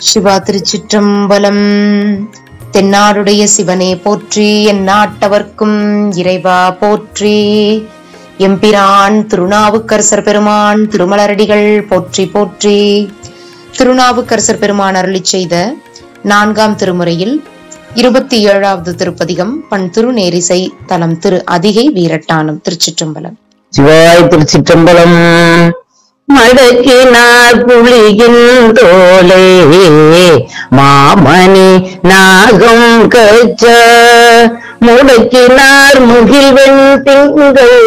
சிவா திருச்சிற்றம்பலம் தென்னாடுடைய சிவனே போற்றி என் நாட்டவர்க்கும் இறைவா போற்றி எம்பிரான் திருநாவுக்கரசர் பெருமான் திருமலரடிகள் போற்றி போற்றி திருநாவுக்கரசர் பெருமான் அருளிச் செய்த நான்காம் திருமுறையில் இருபத்தி ஏழாவது திருப்பதிகம் பண் திருநேரிசை தலம் திரு அதிகை வீரட்டானம் திருச்சிற்றம்பலம் சிவாய் திருச்சிற்றம்பலம் மடக்கினார் புலியின் தோலை மாமணி நாகம் கச்ச முடக்கினார் முகில்வெண் திங்கள்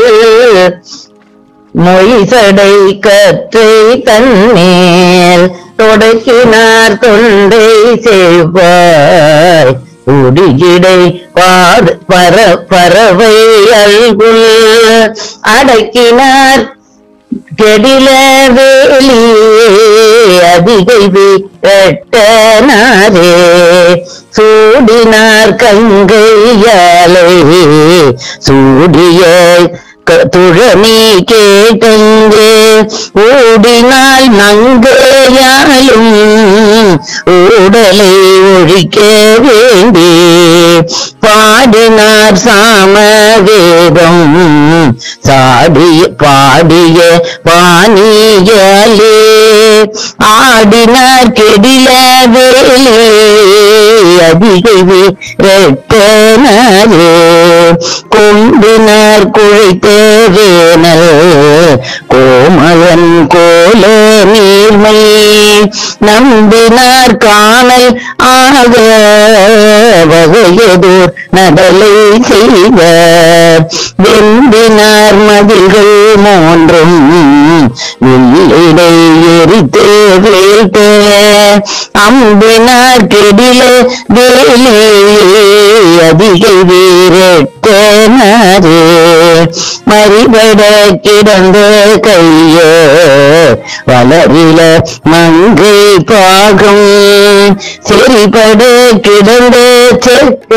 மொய்சடை கற்றை தன்மேல் தொடக்கினார் தொண்டை செய்வாய் உடிகிடை பாடு பற பறவை அல்குல் அடக்கினார் கெடில வேலி அதிகை வெட்டனாரே சூடினார் கங்கையாலை சூடிய க- துழனி கேட்டங்கே ஓடினால் நங்கையாலும் ஊடலை ஒழிக்க வேண்டி பாடினார் சாமவேதம் சாடிய பாடிய பாணியலே ஆடினார் கெடில வேலே அதிகை ரெட்டனாரே கொம்பினார் குழைத்த வேனல் கோமலன் கோல நீர்மை நம்பினார் காணல் ஆக வகையதோர் நடலை செய்வர் வெம்பினார் மதில்கள் மூன்றும் வில்லிடை எரித்து வீழ்த்த அம்பினார் கெடில வேலே அதிகை வீரட்டனாரே மறிபட கிடந்த கைய வளரில மங்கை பாகம் செறிபட கிடந்த செக்க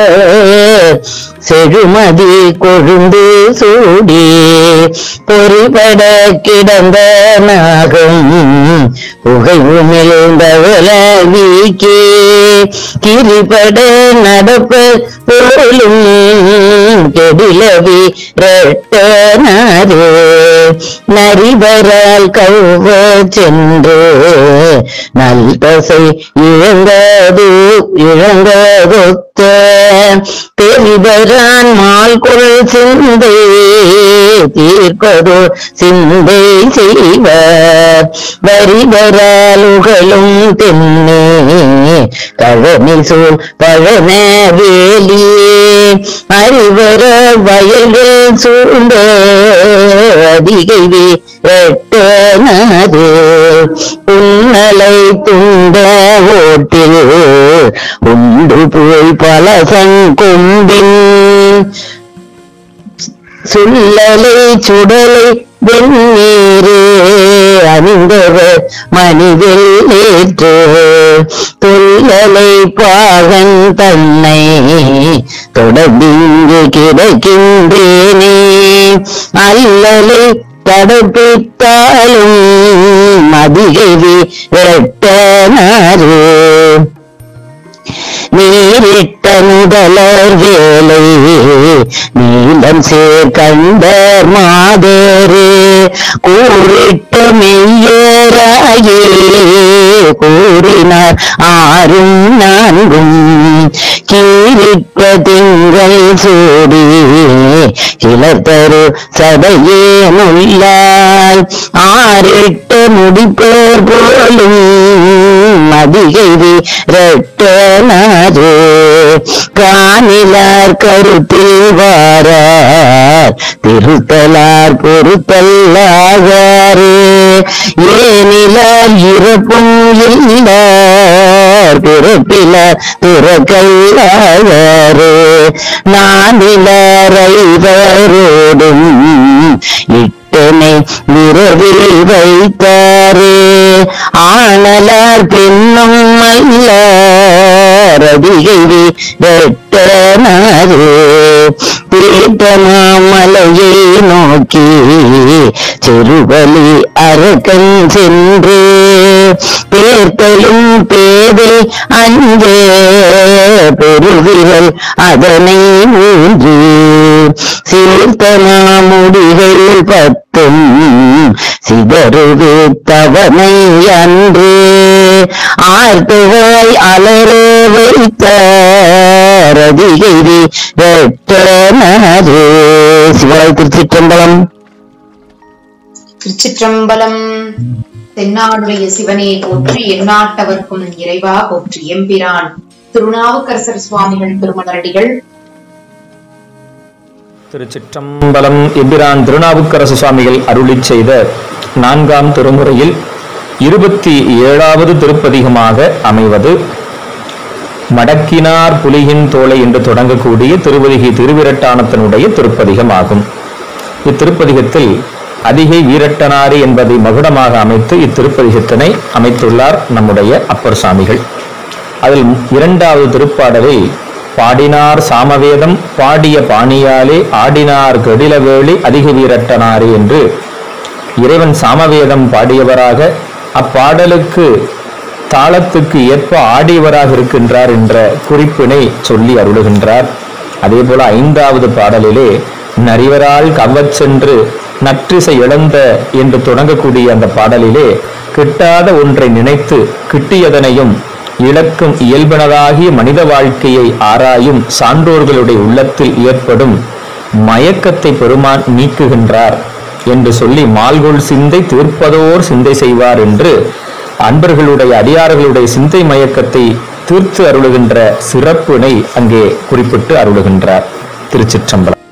செழுமதி கொழுந்து சூடி பொறிபட கிடந்த நாகம் புகை உமிழ்ந்தவள வீக்கி கிரிபட நடப்ப போலும் கெடிலவி ரெட்டனாரே நரிவரால் கௌவ சென்று நல் தசை இழந்தது இழந்ததொத்த பெரிவரான் மால் கொள் சிந்தை தீர்ப்பதோ சிந்தை செய்வர் வரிவரால் உகழும் தென்னே கழனி சூழ் பழன வேலி அறிவர வயல்கள் சூழ்ந்த அதிகை வெட்டனாரே உன்னலை துண்ட ஓட்டில் உண்டு போய் பல சங்கொம்பின் சுள்ளலை சுடலை வெண்ணீரே அணிந்தவர் மணிவில் ஏற்று தொல்லலை பாகன் தன்னை தொடர்ந்து கிடக்கின்றேனே அல்லலை தடுப்பித்தாலும் அதிகை வெட்டனாரே நீரிட்ட முதலர் வேலை நீலம் சேர் கண்டர் மாதரே கூறிட்ட மெய்யராயே கூறினார் ஆறும் நான்கும் கீரிட்ட திங்கள் சூடி கிளத்தரு சதையே நுள்ளாய் ஆறிட்ட முடிப்பேர் போலும் அதிகை ரெட்டனாரே காணிலார் கருத்தில் வாரார் திருத்தலார் பொறுத்தல்லாகாரே ஏனிலார் இறப்பும் இல்லார் பிறப்பிலார் துறக்கல்லாகாரே நானிலாரைவரோடும் இட்டனை விரவில் வைத்தாரே ஆனலார் பெண்ணும் அல்ல அதிகை வெட்டனாரே பீட்டமாமலையை நோக்கி சிறுவலி அரக்கன் சென்று சேர்த்தலும் பேதை அஞ்ச பெருவிரல் அதனை ஊன்றி சீர்த்தனா முடிகள் பத்தும் சிதறுது தவனை அன்று ஆர்த்துவாய் அலற வைத்த ரதிகிரி ரட்டனது சிவாய் திருச்சிற்றம்பலம் திருச்சிற்றம்பலம் தென்னாடுடைய சிவனே போற்றி எந்நாட்டவர்க்கும் இறைவா போற்றி எம்பிரான் திருநாவுக்கரசர் சுவாமிகள் திருமலரடிகள் திருச்சிற்றம்பலம் எம்பிரான் திருநாவுக்கரசு சுவாமிகள் அருளிச் செய்த நான்காம் திருமுறையில் இருபத்தி ஏழாவது திருப்பதிகமாக அமைவது மடக்கினார் புலியின் தோலை என்று தொடங்கக்கூடிய திருவதிகை திருவிரட்டானத்தினுடைய திருப்பதிகமாகும் இத்திருப்பதிகத்தில் அதிகை வீரட்டனாரி என்பதை மகுடமாக அமைத்து இத்திருப்பதிகத்தினை அமைத்துள்ளார் நம்முடைய அப்பர் சாமிகள் அதில் இரண்டாவது திருப்பாடலில் பாடினார் சாமவேதம் பாடிய பாணியாலே ஆடினார் கெடிலவேளி அதிக வீரட்டனாரே என்று இறைவன் சாமவேதம் பாடியவராக அப்பாடலுக்கு தாளத்துக்கு ஏற்ப ஆடியவராக இருக்கின்றார் என்ற குறிப்பினை சொல்லி அருளுகின்றார் அதே போல ஐந்தாவது பாடலிலே நரிவரால் கவ்வச் சென்று நற்றிசை இழந்த என்று தொடங்கக்கூடிய அந்த பாடலிலே கிட்டாத ஒன்றை நினைத்து கிட்டியதனையும் இழக்கும் இயல்பினதாகிய மனித வாழ்க்கையை ஆராயும் சான்றோர்களுடைய உள்ளத்தில் ஏற்படும் மயக்கத்தை பெருமான் நீக்குகின்றார் என்று சொல்லி மால்கொள் சிந்தை தீர்ப்பதோர் சிந்தை செய்வார் என்று அன்பர்களுடைய அடியார்களுடைய சிந்தை மயக்கத்தை தீர்த்து அருளுகின்ற சிறப்பினை அங்கே குறிப்பிட்டு அருளுகின்றார் திருச்சிற்றம்பலம்